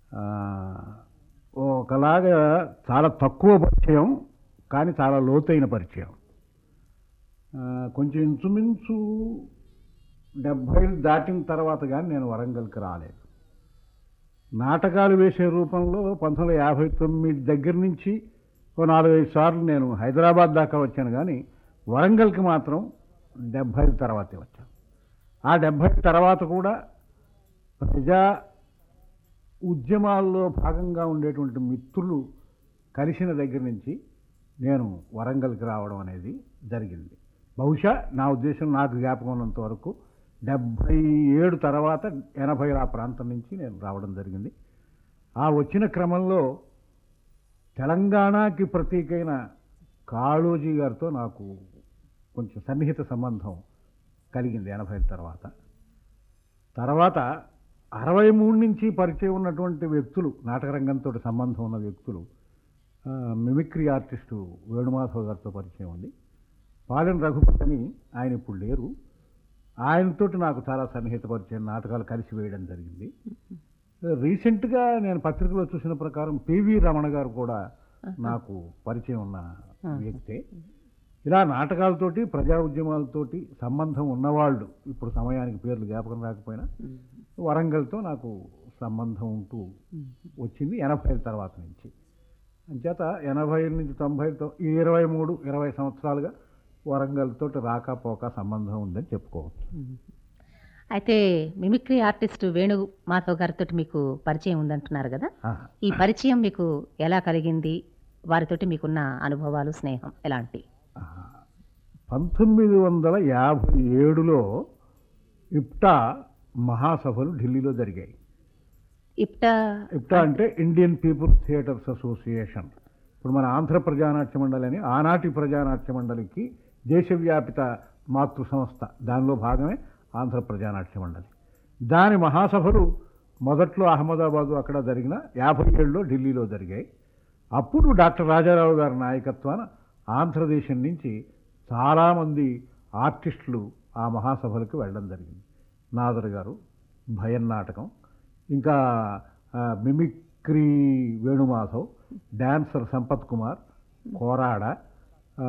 ఆ, ఒకలాగా చాలా తక్కువ పరిచయం కానీ చాలా లోతైన పరిచయం ఆ, కొంచెం ఇంచుమించు డెబ్భైలు దాటిన తర్వాత కానీ నేను వరంగల్కి రాలేదు నాటకాలు వేసే రూపంలో పంతొమ్మిది వందల యాభై తొమ్మిది దగ్గర నుంచి ఓ నాలుగైదు సార్లు నేను హైదరాబాద్ దాకా వచ్చాను కానీ వరంగల్కి మాత్రం డెబ్భై తర్వాతే వచ్చాను ఆ డెబ్భై తర్వాత కూడా ప్రజా ఉద్యమాల్లో భాగంగా ఉండేటువంటి మిత్రులు కలిసిన దగ్గర నుంచి నేను వరంగల్కి రావడం అనేది జరిగింది బహుశా నా ఉద్దేశం నాకు జ్ఞాపకం ఉన్నంత వరకు డెబ్భై ఏడు తర్వాత ఎనభై ఆ ప్రాంతం నుంచి నేను రావడం జరిగింది ఆ వచ్చిన క్రమంలో తెలంగాణకి ప్రతీకైన కాళోజీ గారితో నాకు కొంచెం సన్నిహిత సంబంధం కలిగింది ఎనభై తర్వాత తర్వాత అరవై మూడు నుంచి పరిచయం ఉన్నటువంటి వ్యక్తులు నాటకరంగంతో సంబంధం ఉన్న వ్యక్తులు ఆ, మిమిక్రీ ఆర్టిస్టు వేణుమాధవ్ గారితో పరిచయం ఉంది పాలెం రఘుపతి అని ఆయన ఇప్పుడు లేరు ఆయనతోటి నాకు చాలా సన్నిహిత పరిచయం నాటకాలు కలిసి వేయడం జరిగింది రీసెంట్గా నేను పత్రికలో చూసిన ప్రకారం పివి రమణ గారు కూడా నాకు పరిచయం ఉన్న వ్యక్తే ఇలా నాటకాలతోటి ప్రజా ఉద్యమాలతోటి సంబంధం ఉన్నవాళ్ళు ఇప్పుడు సమయానికి పేర్లు జ్ఞాపకం రాకపోయినా వరంగల్తో నాకు సంబంధం ఉంటూ వచ్చింది ఎనభై తర్వాత నుంచి అంచేత ఎనభై నుంచి తొంభై తొ- ఈ ఇరవై మూడు ఇరవై సంవత్సరాలుగా వరంగల్తో రాకపోక సంబంధం ఉందని చెప్పుకోవచ్చు అయితే మిమిక్రీ ఆర్టిస్ట్ వేణు మాధవ్ గారితో మీకు పరిచయం ఉందంటున్నారు కదా ఆ, ఈ పరిచయం మీకు ఎలా కలిగింది వారితోటి మీకున్న అనుభవాలు స్నేహం ఎలాంటి ఆ, పంతొమ్మిది వందల యాభై ఏడులో ఇప్టా మహాసభలు ఢిల్లీలో జరిగాయి ఇప్టా ఇప్టా అంటే ఇండియన్ పీపుల్స్ థియేటర్స్ అసోసియేషన్ ఇప్పుడు మన ఆంధ్ర ప్రజానాట్య మండలి అని ఆనాటి ప్రజానాట్య మండలికి దేశవ్యాపిత మాతృ సంస్థ దానిలో భాగమే ఆంధ్ర ప్రజానాట్య మండలి దాని మహాసభలు మొదట్లో అహ్మదాబాదు అక్కడ జరిగిన యాభై ఏడులో ఢిల్లీలో జరిగాయి అప్పుడు డాక్టర్ రాజారావు గారి నాయకత్వాన ఆంధ్రదేశం నుంచి చాలామంది ఆర్టిస్టులు ఆ మహాసభలకు వెళ్ళడం జరిగింది నాదర్ గారు భయం నాటకం ఇంకా ఆ, మిమిక్రీ వేణుమాధవ్ డాన్సర్ సంపత్ కుమార్ కోరాడ ఆ,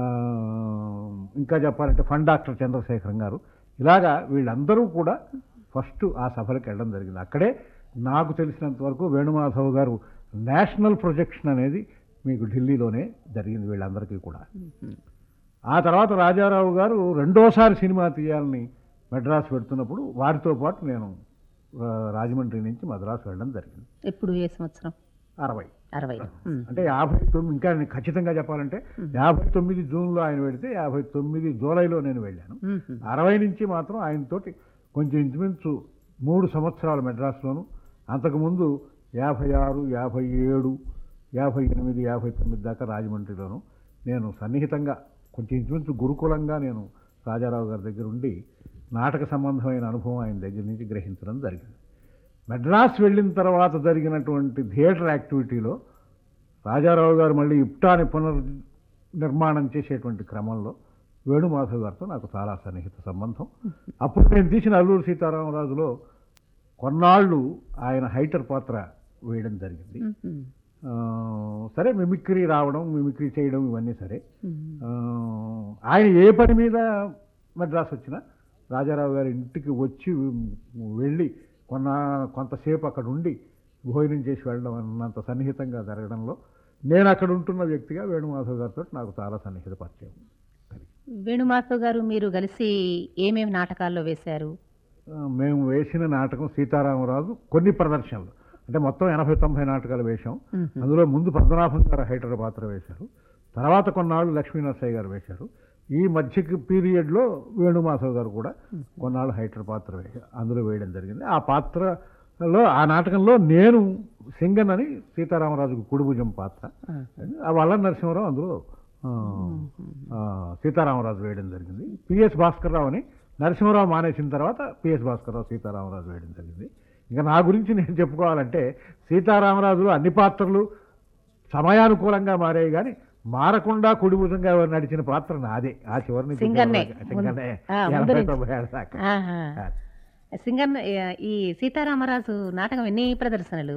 ఇంకా చెప్పాలంటే ఫన్ డాక్టర్ చంద్రశేఖరం గారు ఇలాగా వీళ్ళందరూ కూడా ఫస్ట్ ఆ సభలకు వెళ్ళడం జరిగింది అక్కడే నాకు తెలిసినంత వరకు వేణుమాధవ్ గారు నేషనల్ ప్రొజెక్షన్ అనేది మీకు ఢిల్లీలోనే జరిగింది వీళ్ళందరికీ కూడా ఆ తర్వాత రాజారావు గారు రెండోసారి సినిమా తీయాలని మెడ్రాస్ పెడుతున్నప్పుడు వారితో పాటు నేను ఆ, రాజమండ్రి నుంచి మద్రాసు వెళ్ళడం జరిగింది ఎప్పుడు ఏ సంవత్సరం అరవై అరవై ఉమ్. అంటే యాభై తొమ్మిది ఇంకా నేను ఖచ్చితంగా చెప్పాలంటే యాభై తొమ్మిది జూన్లో ఆయన వెళితే యాభై తొమ్మిది జూలైలో నేను వెళ్ళాను ఉమ్. అరవై నుంచి మాత్రం ఆయనతోటి కొంచెం ఇంచుమించు మూడు సంవత్సరాలు మెడ్రాస్లోను అంతకుముందు యాభై ఆరు యాభై ఏడు యాభై ఎనిమిది యాభై తొమ్మిది దాకా రాజమండ్రిలోను నేను సన్నిహితంగా కొంచెం ఇంచుమించు గురుకులంగా నేను రాజారావు గారి దగ్గర ఉండి నాటక సంబంధమైన అనుభవం ఆయన దగ్గర నుంచి గ్రహించడం జరిగింది మెడ్రాస్ వెళ్ళిన తర్వాత జరిగినటువంటి థియేటర్ యాక్టివిటీలో రాజారావు గారు మళ్ళీ ఇప్టాని పునర్నిర్మాణం చేసేటువంటి క్రమంలో వేణుమాధవ్ గారితో నాకు చాలా సన్నిహిత సంబంధం అప్పుడు నేను తీసిన అల్లూరు సీతారామరాజులో కొన్నాళ్ళు ఆయన హైటర్ పాత్ర వేయడం జరిగింది ఉమ్. ఆ, సరే మిమిక్రీ రావడం మిమిక్రీ చేయడం ఇవన్నీ సరే ఉమ్. ఆ, ఆయన ఏ పని మీద మద్రాసు వచ్చినా రాజారావు గారి ఇంటికి వచ్చి వెళ్ళి కొన్న కొంతసేపు అక్కడ ఉండి భోజనం చేసి వెళ్ళడం అన్నంత సన్నిహితంగా జరగడంలో నేను అక్కడ ఉంటున్న వ్యక్తిగా వేణుమాధవ్ గారితో నాకు చాలా సన్నిహిత పరిచయం వేణు మాధవ్ గారు మీరు కలిసి ఏమేమి నాటకాల్లో వేశారు ఆ, మేము వేసిన నాటకం సీతారామరాజు కొన్ని ప్రదర్శనలు అంటే మొత్తం ఎనభై తొంభై నాటకాలు వేశాం ఉమ్. అందులో ముందు పద్మనాభం గారు హైటర్ పాత్ర వేశారు తర్వాత కొన్నాళ్ళు లక్ష్మీ నరసయ్య గారు వేశారు ఈ మధ్యకి పీరియడ్లో వేణుమాధవ్ గారు కూడా కొన్నాళ్ళు హైటర్ పాత్ర వేశారు అందులో వేయడం జరిగింది ఆ పాత్రలో ఆ నాటకంలో నేను సింగన్ అని సీతారామరాజుకు కుడిభుజం పాత్ర ఆ వల్ల నరసింహరావు అందులో ఆ, ఆ, సీతారామరాజు వేయడం జరిగింది పిఎస్ భాస్కర్రావు అని నరసింహరావు మానేసిన తర్వాత పిఎస్ భాస్కర్రావు సీతారామరాజు వేయడం జరిగింది ఇంకా నా గురించి నేను చెప్పుకోవాలంటే సీతారామరాజులో అన్ని పాత్రలు సమయానుకూలంగా మారాయి కానీ మారకుండా కుడిభుజంగా నడిచిన పాత్ర నాదే ఆ చివరి నుంచి సింగన్నే. సింగన్నే. ఆ, ముందు ఎనభై నుంచి. తొంభై ఏళ్ళ దాకా ఆహా. సింగర్ ఈ సీతారామరాజు నాటకం ఎన్ని ప్రదర్శనలు